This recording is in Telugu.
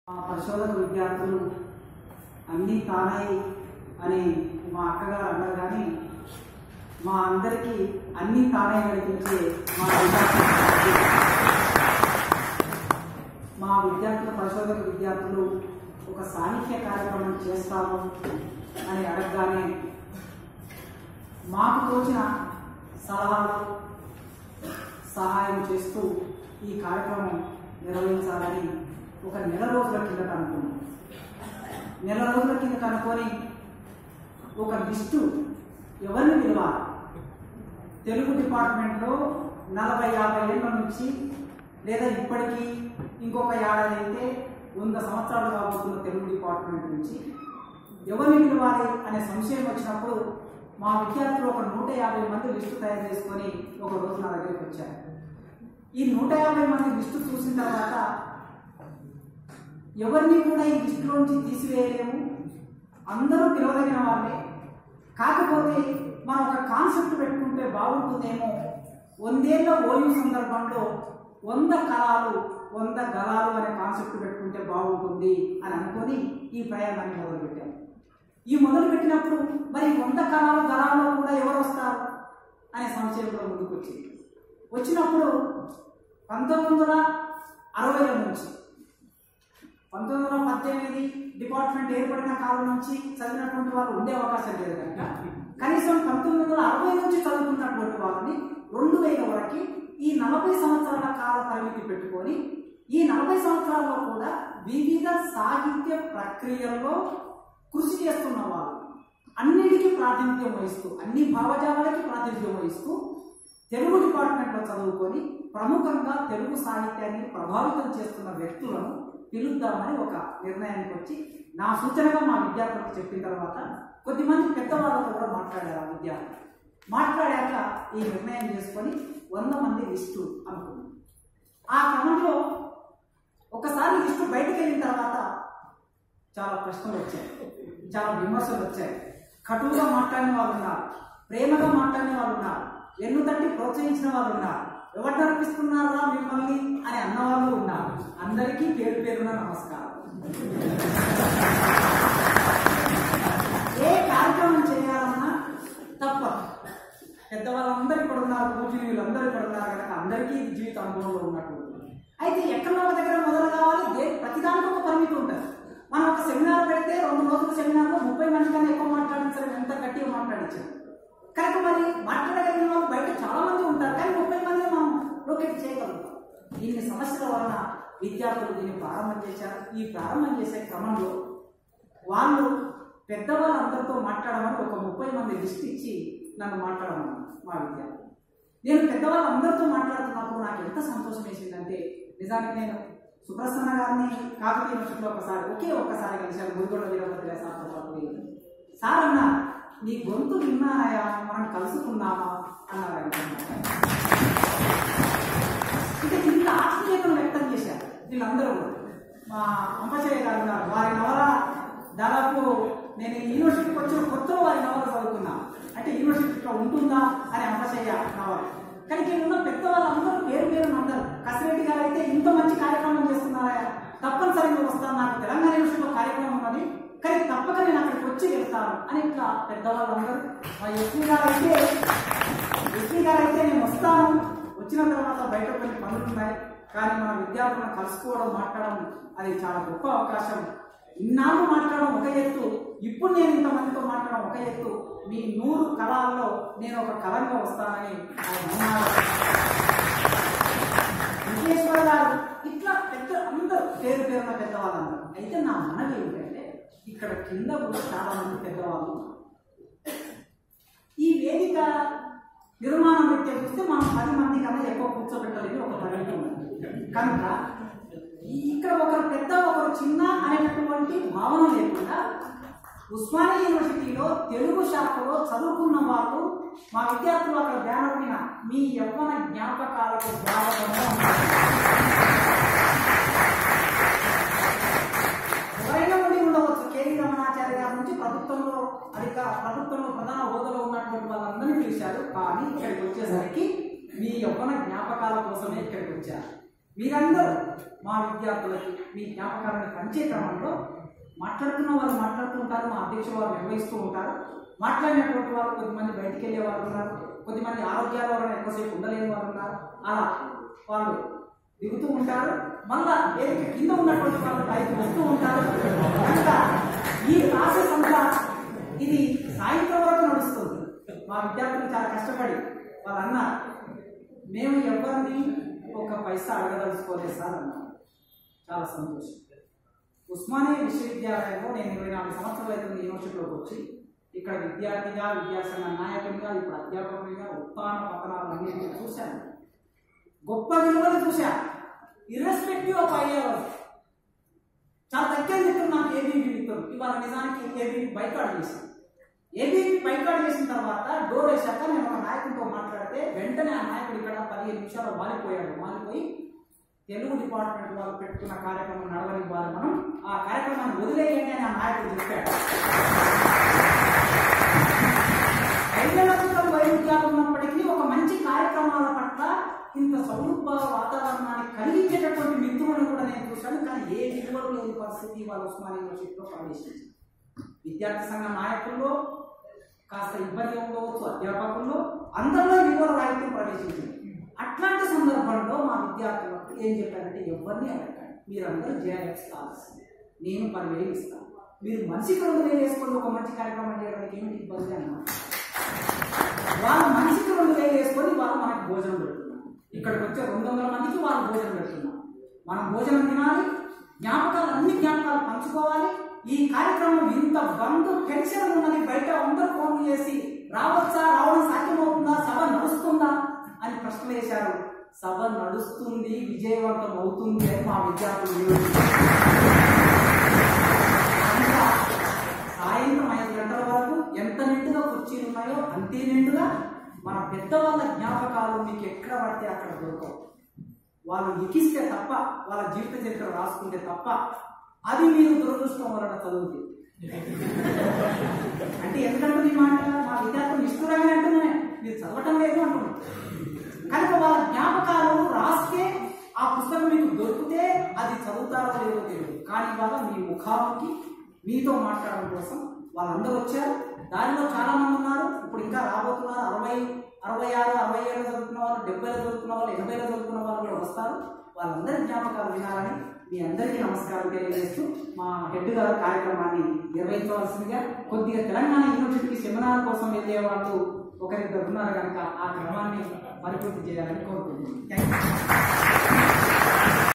మా పరిశోధక విద్యార్థులు అన్నీ తానై అని మా అక్కగారు అన్నారు కానీ మా అందరికీ అన్నీ తానే నడిపించే మా విద్యార్థులు మా విద్యార్థుల పరిశోధక విద్యార్థులు ఒక సాహిత్య కార్యక్రమం చేస్తాము అని అడగగానే మాకు తోచిన సలహాలు సహాయం చేస్తూ ఈ కార్యక్రమం నిర్వహించాలని ఒక నెల రోజుల కిందట అనుకున్నాం నెల రోజుల కిందట అనుకొని ఒక లిస్టు ఎవరిని పిలవాలి తెలుగు డిపార్ట్మెంట్లో నలభై యాభై ఏళ్ళ నుంచి లేదా ఇప్పటికీ ఇంకొక ఏడాది అయితే వంద సంవత్సరాలు కాబోతున్న తెలుగు డిపార్ట్మెంట్ నుంచి ఎవరిని పిలవాలి అనే సంశయం వచ్చినప్పుడు మా విద్యార్థులు ఒక నూట యాభై మంది లిస్టు తయారు చేసుకొని ఒక రోజు నా దగ్గరికి వచ్చారు ఈ నూట యాభై మంది లిస్టు చూసిన తర్వాత ఎవరిని కూడా ఈ లిస్టులోంచి తీసివేయలేము అందరూ పిలవదగిన వాళ్ళే కాకపోతే మనం ఒక కాన్సెప్ట్ పెట్టుకుంటే బాగుంటుందేమో వందేళ్ల ఓయూ సందర్భంలో వంద కళాలు వంద గలాలు అనే కాన్సెప్ట్ పెట్టుకుంటే బాగుంటుంది అని అనుకొని ఈ ప్రయాణాన్ని మొదలుపెట్టాం ఈ మొదలు పెట్టినప్పుడు మరి వంద కళాలు గలాల్లో కూడా ఎవరు వస్తారు అనే సంశయం కూడా ముందుకు వచ్చింది వచ్చినప్పుడు పంతొమ్మిది వందల అరవైల నుంచి పంతొమ్మిది వందల పద్దెనిమిది డిపార్ట్మెంట్ ఏర్పడిన కాలం నుంచి చదివినటువంటి వాళ్ళు ఉండే అవకాశం లేదు కనుక కనీసం పంతొమ్మిది వందల అరవై నుంచి చదువుకున్నటువంటి వాళ్ళని రెండు వేల వరకు ఈ నలభై సంవత్సరాల కాల పరిమితి పెట్టుకొని ఈ నలభై సంవత్సరాల్లో కూడా వివిధ సాహిత్య ప్రక్రియల్లో కృషి చేస్తున్న వాళ్ళు అన్నిటికీ ప్రాతినిధ్యం వహిస్తూ అన్ని భావజాలాలకి ప్రాతినిధ్యం వహిస్తూ తెలుగు డిపార్ట్మెంట్లో చదువుకొని ప్రముఖంగా తెలుగు సాహిత్యాన్ని ప్రభావితం చేస్తున్న వ్యక్తులను పిలుద్దామని ఒక నిర్ణయానికి వచ్చి నా సూచనగా మా విద్యార్థులకు చెప్పిన తర్వాత కొద్దిమంది పెద్దవాళ్ళతో కూడా మాట్లాడారు ఆ విద్యార్థులు మాట్లాడాక ఈ నిర్ణయం చేసుకొని వంద మంది లిస్టు అనుకున్నాం ఆ క్రమంలో ఒకసారి లిస్టు బయటకు వెళ్ళిన తర్వాత చాలా ప్రశ్నలు వచ్చాయి చాలా విమర్శలు వచ్చాయి కటువుగా మాట్లాడిన వాళ్ళు ఉన్నారు ప్రేమగా మాట్లాడిన వాళ్ళు ఉన్నారు వెన్ను తట్టి ప్రోత్సహించిన వాళ్ళు ఉన్నారు ఎవరు నడిపిస్తున్నారా మిమ్మల్ని అని అన్నవాళ్ళు ఉన్నారు అందరికీ పేరు పేరున నమస్కారం ఏ కార్యక్రమం చేయాలన్నా తప్పదు పెద్దవాళ్ళందరూ ఇక్కడ ఉన్నారు పూజనీయులు అందరూ ఇక్కడ ఉన్నారు కనుక అందరికీ ఇది జీవిత అనుభవంలో ఉన్నట్టు అయితే ఎక్కడో ఒక దగ్గర మొదలు కావాలి దే ప్రతిదానికి ఒక పరిమితి ఉంటుంది మనం ఒక సెమినార్ పెడితే రెండు రోజుల సెమినార్లో ముప్పై మంది కన్నా ఎక్కువ మాట్లాడించారు ఎంత గట్టిగా మాట్లాడించారు కనుక మరి మాట్లాడగలిగిన వాళ్ళు బయట చాలా మంది ఉంటారు కానీ ముప్పై మంది మనం లొకేట్ చేయగలుగుతాం ఇన్ని సమస్యల వలన విద్యార్థులు దీన్ని ప్రారంభం చేశారు ఈ ప్రారంభం చేసే క్రమంలో వాళ్ళు పెద్దవాళ్ళందరితో మాట్లాడమని ఒక ముప్పై మంది లిస్ట్ ఇచ్చి నన్ను మాట్లాడమన్నారు మా విద్యార్థులు నేను పెద్దవాళ్ళందరితో మాట్లాడుతున్నప్పుడు నాకు ఎంత సంతోషం వేసిందంటే నిజానికి నేను సుప్రసన్న గారిని కాకతీయ యూనివర్సిటీలో ఒకసారి ఒకే ఒక్కసారి కలిశాను గురుగొండ వీరభద్ర గారి సార్తో పాటు సార్ అన్న నీ గొంతు విన్నానయా మనం కలుసుకున్నామా అన్నారు ఆయన. ఇక ఇంత ఆశ్చర్యతను వ్యక్తం చేశారు వీళ్ళందరూ కూడా. మా అంపచయ్య గారు ఉన్నారు వారి నవల దాదాపు నేను ఈ యూనివర్సిటీకి వచ్చిన కొత్తలో వారి నవల చదువుకున్నా అంటే యూనివర్సిటీ ఇట్లా ఉంటుందా అని అంపచయ్య నవల కానీ ఇక్కడ ఉన్న పెద్ద వాళ్ళందరూ పేరు పేరు అందరు కసిరెడ్డి గారు అయితే ఇంత మంచి కార్యక్రమం చేస్తున్నారా తప్పనిసరిగా వస్తాను నాకు తెలంగాణ యూనివర్సిటీలో కార్యక్రమం ఉన్నది కానీ తప్పక నేను అక్కడికి వచ్చి వెళ్తాను అని ఇట్లా పెద్దవాళ్ళందరూ మా ఎస్పీ గారు అయితే ఎస్పీ గారు అయితే నేను వస్తాను వచ్చిన తర్వాత బయట కొన్ని పనులు ఉన్నాయి కానీ మన విద్యార్థులను కలుసుకోవడం మాట్లాడడం అది చాలా గొప్ప అవకాశం ఇన్నాళ్ళు మాట్లాడడం ఒక ఎత్తు ఇప్పుడు నేను ఇంతమందితో మాట్లాడడం ఒక ఎత్తు మీ నూరు కళాల్లో నేను ఒక కళంగా వస్తానని ఆయన అన్నారు విజయేశ్వర గారు ఇట్లా పెద్ద అందరూ పేరు పేరున పెద్దవాళ్ళు అన్నారు అయితే నా మనవి ఏమిటంటే ఇక్కడ కింద కూడా చాలా మంది పెద్దవాళ్ళు ఉన్నారు. ఈ వేదిక నిర్మాణం పెట్టే చూస్తే మనం పది మంది కన్నా ఎక్కువ కూర్చోబెట్టలేదు ఒక పరిమితి ఉంది కనుక ఈ- ఇక్కడ ఒకరు పెద్ద ఒకరు చిన్న అనేటటువంటి భావన లేకుండా ఉస్మానియా యూనివర్సిటీలో తెలుగు శాఖలో చదువుకున్న వాళ్ళు మా విద్యార్థులు అక్కడ బ్యానర్ మీద మీ యవ్వన జ్ఞాపకాలకు స్వాగతము అన్నారు. ఎవరైనా ఉండి ఉండవచ్చు కేవీ రమణాచార్య గారి నుంచి ప్రభుత్వంలో అధిక ప్రభుత్వంలో ప్రధాన హోదాలో ఉన్నటువంటి వాళ్ళందరినీ పిలిచారు కానీ ఇక్కడికి వచ్చేసరికి మీ యవ్వన జ్ఞాపకాల కోసమే ఇక్కడికి వచ్చారు మీరందరూ మా విద్యార్థులకి మీ జ్ఞాపకాలను పంచే క్రమంలో మాట్లాడుతున్న వాళ్ళు మాట్లాడుతుంటారు మా అధ్యక్షులు వారు నిర్వహిస్తూ ఉంటారు మాట్లాడినటువంటి వాళ్ళు కొద్దిమంది బయటికి వెళ్ళే వాళ్ళు ఉన్నారు కొద్దిమంది ఆరోగ్యాల వలన ఎక్కువసేపు ఉండలేని వాళ్ళు ఉన్నారు అలా వాళ్ళు దిగుతూ ఉంటారు మళ్ళా వేదిక కింద ఉన్నటువంటి వాళ్ళు పైకి వస్తూ ఉంటారు కనుక ఈ ప్రాసెస్ అంతా ఇది సాయంత్రం వరకు నడుస్తుంది మా విద్యార్థులు చాలా కష్టపడి వాళ్ళు అన్నారు మేము ఎవరిని ఒక పైసా అడగదలుచుకోలేదు సార్ అన్నారు చాలా సంతోషం ఉస్మానియా విశ్వవిద్యాలయంలో నేను ఇరవై నాలుగు సంవత్సరాలు అవుతుంది యూనివర్సిటీలోకి వచ్చి ఇక్కడ విద్యార్థిగా విద్యాసంఘ నాయకునిగా ఇప్పుడు అధ్యాపకునిగా ఉత్తాన పతనాలు అన్నింటినీ చూశాను గొప్ప విలువలు చూశా ఇర్రెస్పెక్టివ్ ఆఫ్ అయ్యేవారు చాలా దగ్గర మిత్రులు నాకు ఏబీవీ మిత్రులు ఇవాళ నిజానికి ఏబీవీ బైకాట్ చేశాను ఏబీవీ బైకాట్ చేసిన తర్వాత డోర్ వేశాక నేను ఒక నాయకుడితో మాట్లాడితే వెంటనే ఆ నాయకుడు ఇక్కడ పదిహేను నిమిషాలు వాలిపోయాడు వాలిపోయి తెలుగు డిపార్ట్మెంట్ వాళ్ళు పెట్టుకున్న కార్యక్రమం నడవనివ్వాలి మనం ఆ కార్యక్రమాన్ని వదిలేయండి అని ఆ నాయకుడు చెప్పాడు ఐడియాలజికల్ వైరుధ్యాలు ఉన్నప్పటికీ ఒక మంచి కార్యక్రమాల పట్ల ఇంత సౌలభ్య వాతావరణాన్ని కలిగించేటటువంటి మిత్రులను కూడా నేను చూశాను కానీ ఏ విలువలు లేని పరిస్థితి వాళ్ళ ఉస్మానియా యూనివర్సిటీలో ప్రవేశించింది విద్యార్థి సంఘ నాయకుల్లో కాస్త ఇబ్బంది ఉండవచ్చు అధ్యాపకుల్లో అందరిలో విలువల రాహిత్యం ప్రవేశించింది అట్లాంటి సందర్భంలో మా విద్యార్థులకు ఏం చెప్పారంటే ఎవరిని అడగండి మీరందరూ జేఎఫ్ కావాల్సింది నేను పదివేలు ఇస్తాను మీరు మనిషికి రెండు వేలు వేసుకొని ఒక మంచి కార్యక్రమం చేయడానికి ఏమిటి ఇబ్బంది అన్నారు వాళ్ళు మనిషికి రెండు వేలు వేసుకొని వాళ్ళు మనకు భోజనం పెడుతున్నారు ఇక్కడికి వచ్చే రెండు వందల మందికి వాళ్ళు భోజనం పెడుతున్నారు మనం భోజనం తినాలి జ్ఞాపకాలు అన్ని జ్ఞాపకాలు పంచుకోవాలి ఈ కార్యక్రమం ఇంత బంధు టెన్షన్ ఉన్నది బయట అందరూ ఫోన్ చేసి రావచ్చా రావడం సాధ్యమవుతుందా సభ నడుస్తుందా అని ప్రశ్న వేశారు సభ నడుస్తుంది విజయవంతం అవుతుంది అని మా విద్యార్థులు నిరూపించారు. కనుక సాయంత్రం ఐదు గంటల వరకు ఎంత నిండుగా కుర్చీలు ఉన్నాయో అంతే నిండుగా మన పెద్దవాళ్ళ జ్ఞాపకాలు మీకు ఎక్కడ పడితే అక్కడ దొరకవు వాళ్ళు లిఖిస్తే తప్ప వాళ్ళ జీవిత చరిత్ర రాసుకుంటే తప్ప అది మీరు దురదృష్టం వలన చదువుతుంది అంటే ఎందుకంటే ఈ మాట మా విద్యార్థులు నిష్ఠురంగా అంటున్నాయి మీరు చదవటం లేదు అంటున్నారు కనుక వాళ్ళ జ్ఞాపకాలు రాస్తే ఆ పుస్తకం మీకు దొరికితే అది చదువుతారో లేదో తెలియదు కానీ వాళ్ళ మీ ముఖాముఖి మీతో మాట్లాడడం కోసం వాళ్ళందరూ వచ్చారు దానిలో చాలా మంది ఉన్నారు ఇప్పుడు ఇంకా రాబోతున్నారు అరవై అరవై ఆరు అరవై ఏళ్ళు చదువుకున్న వాళ్ళు డెబ్బైలో చదువుకున్న వాళ్ళు ఎనభైలో చదువుకున్న వాళ్ళు కూడా వస్తారు వాళ్ళందరి జ్ఞాపకాలు వినాలని మీ అందరికీ నమస్కారం తెలియజేస్తూ మా హెడ్ గారు కార్యక్రమాన్ని నిర్వహించవలసిందిగా కొద్దిగా తెలంగాణ యూనివర్సిటీకి సెమినార్ కోసం వెళ్ళే వాళ్ళు ఒకరిద్దరు ఉన్నారు కనుక ఆ క్రమాన్ని పరిపూర్తి చేయాలని కోరుకుంటున్నాను థ్యాంక్ యూ